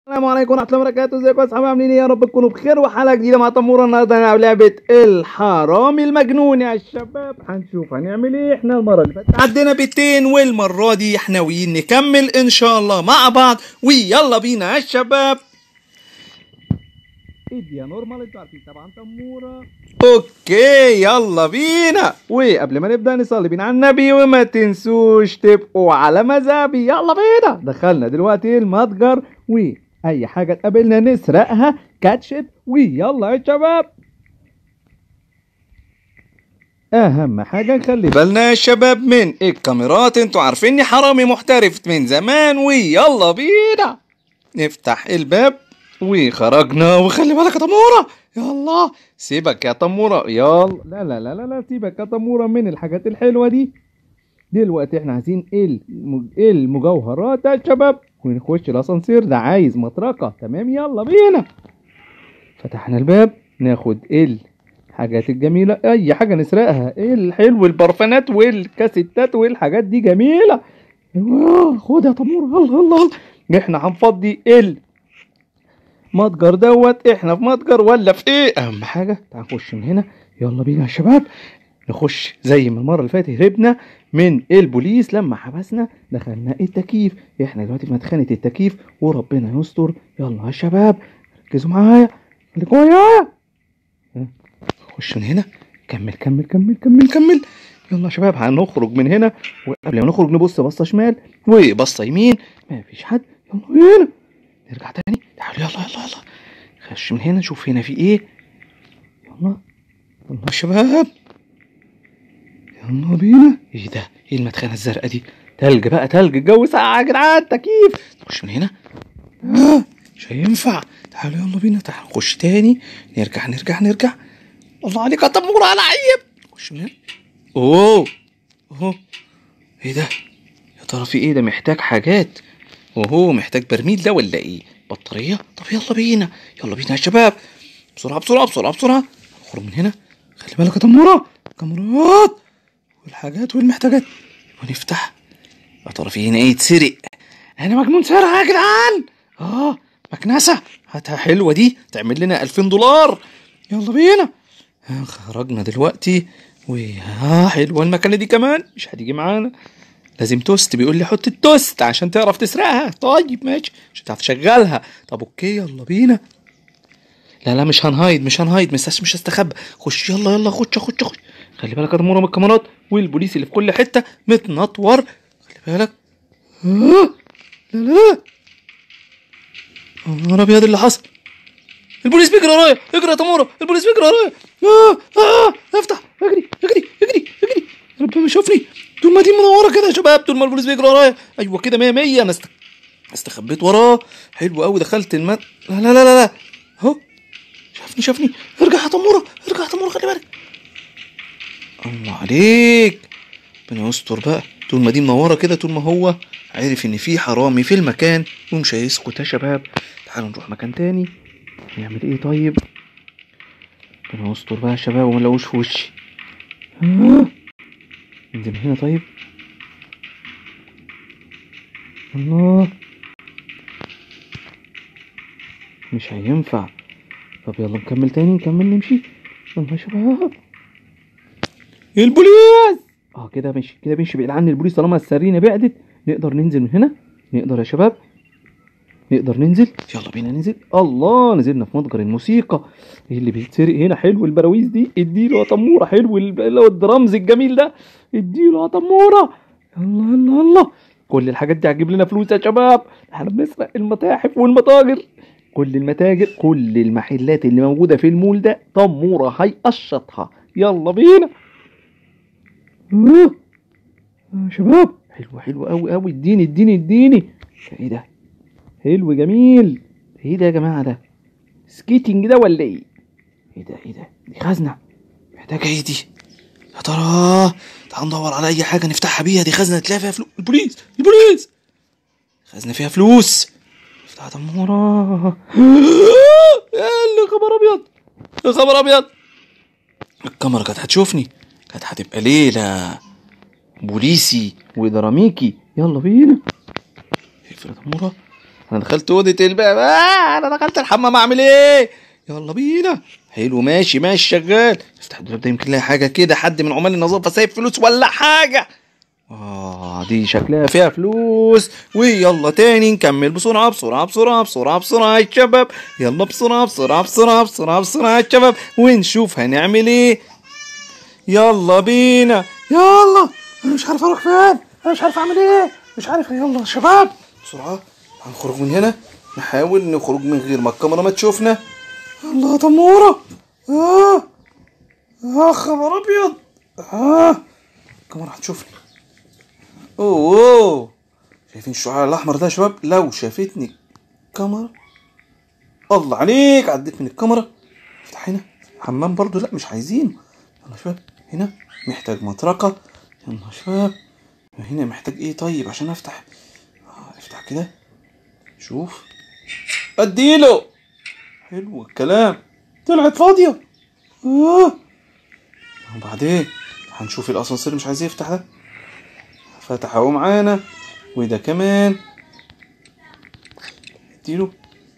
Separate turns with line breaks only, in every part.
السلام عليكم ورحمة الله وبركاته ازيكم يا اصحابي عاملين ايه يا رب تكونوا بخير وحلقة جديدة مع تمورة النهاردة هنلعب لعبة الحرامي المجنون يا شباب هنشوف هنعمل ايه احنا المرة اللي فاتت عدينا بيتين والمرة دي احنا ناويين نكمل ان شاء الله مع بعض ويلا بينا يا شباب ايدي يا نورمال انتوا عارفين طبعا تمورة اوكي يلا بينا وقبل ما نبدا نصلي بينا على النبي وما تنسوش تبقوا على مذهبي يلا بينا دخلنا دلوقتي المتجر واي حاجه تقابلنا نسرقها كاتشت ويلا يا شباب اهم حاجه نخلي بالنا يا شباب من الكاميرات انتوا عارفيني حرامي محترف من زمان ويلا بينا نفتح الباب وخرجنا وخلي بالك يا تمورة يلا سيبك يا تمورة يلا لا لا لا لا لا سيبك يا تمورة من الحاجات الحلوة دي دلوقتي احنا عايزين الم- المجوهرات يا شباب ونخش الاسانسير ده عايز مطرقة تمام يلا بينا فتحنا الباب ناخد الحاجات الجميلة اي حاجة نسرقها ايه الحلو البرفانات والكاسيتات والحاجات دي جميلة ايوه خد يا تمورة الله الله الله. احنا هنفضي ال متجر دوت احنا في متجر ولا في ايه اهم حاجه تعال نخش من هنا يلا بينا يا شباب نخش زي ما المره اللي فاتت هربنا من البوليس لما حبسنا دخلنا التكييف احنا دلوقتي في مدخنه التكييف وربنا يستر يلا يا شباب ركزوا معايا خليكوا معايا ها، نخش من هنا كمل كمل كمل كمل كمل يلا يا شباب هنخرج من هنا وقبل ما نخرج نبص بصه شمال وبصه يمين ما فيش حد يلا بينا نرجع تاني تعالوا يلا يلا يلا خش من هنا نشوف هنا في ايه يلا يلا يا شباب يلا بينا ايه ده ايه المدخنة الزرقاء دي تلج بقى تلج الجو ساقع يا جدعان تكييف نخش من هنا آه مش هينفع تعالوا يلا بينا تعالوا نخش تاني نرجع نرجع نرجع الله عليك يا تمور على عيب نخش من هنا اوه اوه ايه ده يا ترى في ايه ده محتاج حاجات وهو محتاج برميل ده ولا ايه بطارية طب يلا بينا يلا بينا يا شباب بسرعة بسرعة بسرعة بسرعة نخرج من هنا خلي بالك يا تمورة كاميرات والحاجات والمحتاجات ونفتح يا ترى في هنا ايه يتسرق انا مجنون سرقة يا جدعان اه مكنسة هاتها حلوة دي تعمل لنا 2000 دولار يلا بينا آه، خرجنا دلوقتي وها حلوة المكنة دي كمان مش هتيجي معانا لازم توست بيقول لي حط التوست عشان تعرف تسرقها طيب ماشي مش هتعرف تشغلها طب اوكي يلا بينا لا لا مش هنهايد مش هنهايد مش مش هستخبى خش يلا يلا خش خش خش خلي بالك يا تمورة من الكاميرات والبوليس اللي في كل حته متنطور خلي بالك آه لا لا يا نهار ابيض اللي حصل البوليس بيجري ورايا اجري يا تمورة البوليس بيجري ورايا اه اه افتح اجري اجري اجري اجري ربنا ما يشوفني طول ما دي منوره كده يا شباب طول ما البوليس بيجري ورايا ايوه كده 100 100 انا است... استخبيت وراه حلو قوي دخلت المد لا لا لا لا لا اهو شافني شافني ارجع يا تموره ارجع يا تموره خلي بالك الله عليك ربنا يستر بقى طول ما دي منوره كده طول ما هو عرف ان في حرامي في المكان ومش هيسكت يا شباب تعالوا نروح مكان تاني نعمل ايه طيب ربنا يستر بقى يا شباب وما نلاقوش في وشي آه. ننزل من هنا طيب الله مش هينفع طب يلا نكمل تاني نكمل نمشي يلا يا شباب البوليس اه كده ماشي كده ماشي بعيد عن البوليس طالما السرينه بعدت نقدر ننزل من هنا نقدر يا شباب نقدر ننزل يلا بينا ننزل الله نزلنا في متجر الموسيقى ايه اللي بيتسرق هنا حلو البراويز دي اديله يا تموره حلو ال- اللي هو الدرامز الجميل ده اديله يا تموره الله الله الله كل الحاجات دي هتجيب لنا فلوس يا شباب احنا بنسرق المتاحف والمتاجر كل المتاجر كل المحلات اللي موجوده في المول ده تموره هيقشطها يلا بينا آه. يا شباب حلو حلو قوي قوي اديني اديني اديني ايه ده حلو جميل ايه ده يا جماعه ده سكيتنج ده ولا ايه ايه ده ايه ده دي خزنه محتاجه ايه دي يا ترى تعال ندور على اي حاجه نفتحها بيها دي خزنه تلاقي فيها فلوس البوليس البوليس خزنه فيها فلوس افتح تموره يا اللي خبر ابيض يا خبر ابيض الكاميرا كانت هتشوفني كانت هتبقى ليله بوليسي ودراميكي يلا بينا اقفل يا تموره انا دخلت اوضه الباب آه انا دخلت الحمام اعمل ايه يلا بينا حلو ماشي ماشي شغال افتح الدولاب ده يمكن نلاقي حاجه كده حد من عمال النظافه سايب فلوس ولا حاجه اه دي شكلها فيها فلوس ويلا تاني نكمل بسرعة بسرعة بسرعة بسرعة بسرعة يا شباب يلا بسرعة بسرعة بسرعة بسرعة بسرعة يا شباب ونشوف هنعمل ايه يلا بينا يلا انا مش عارف اروح فين انا مش عارف اعمل ايه مش عارف يلا يا شباب بسرعة هنخرج من هنا نحاول نخرج من غير ما الكاميرا ما تشوفنا يلا يا تمورة اه اه خبر ابيض اه الكاميرا هتشوفني اوه أوه. شايفين الشعاع الاحمر ده يا شباب لو شافتني الكاميرا الله عليك عديت من الكاميرا افتح هنا حمام برضو لا مش عايزينه يلا يا شباب هنا محتاج مطرقة يلا يا شباب هنا محتاج ايه طيب عشان افتح آه افتح كده شوف اديله حلو الكلام طلعت فاضية اه وبعدين هنشوف الاسانسير مش عايز يفتح ده فتح اهو معانا وده كمان اديله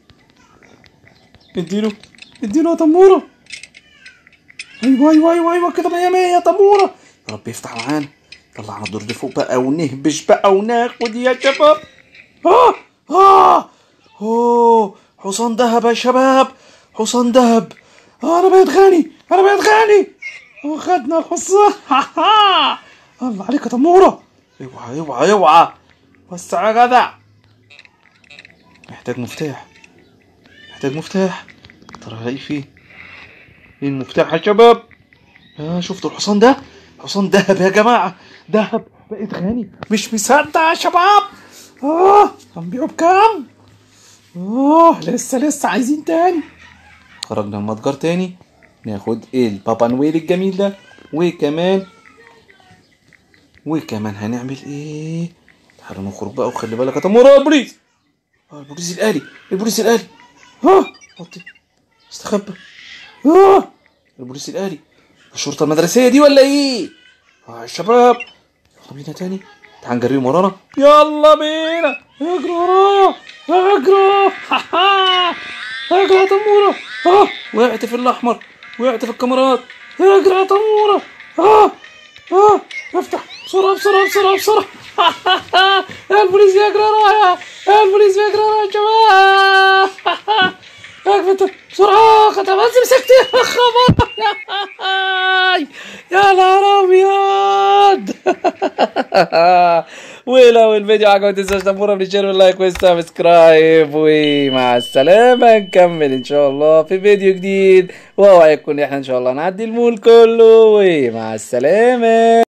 اديله اديله يا تمورة ايوه ايوه ايوه ايوه كده مية مية يا تمورة يا رب يفتح معانا طلعنا الدور ده فوق بقى ونهبش بقى وناخد يا شباب اه اه اوه حصان دهب يا شباب حصان دهب آه انا بقيت غني انا بقيت غني وخدنا الحصان الله عليك يا تمورة اوعى اوعى اوعى وسع يا جدع محتاج مفتاح محتاج مفتاح ترى هلاقيه فين ايه المفتاح يا شباب آه شفتوا الحصان ده حصان دهب يا جماعة دهب بقيت غني مش مصدق يا شباب اه هنبيعه بكام اه لسه لسه عايزين تاني خرجنا من المتجر تاني ناخد البابا نويل الجميل ده وكمان وكمان هنعمل ايه تعالوا نخرج بقى وخلي بالك يا تمورة البوليس اه البوليس الالي البوليس الالي ها حطي استخبى اه البوليس الالي الشرطه المدرسيه دي ولا ايه اه يا شباب يلا بينا تاني تعال نجريهم ورانا يلا بينا اجروا ورايا اجروا اجروا يا تمورة اه وقعت في الاحمر وقعت في الكاميرات اجري يا تمورة اه اه افتح بسرعة بسرعة بسرعة بسرعة البوليس بيجري ورايا البوليس بيجري ورايا يا شباب اقفل بسرعة خدها بس مسكتي خبر يا نهار ابيض ولو الفيديو عجبك ما تنساش تنفونا بالشير واللايك والسبسكرايب ومع السلامة نكمل ان شاء الله في فيديو جديد وهو هيكون احنا ان شاء الله نعدي المول كله ومع السلامة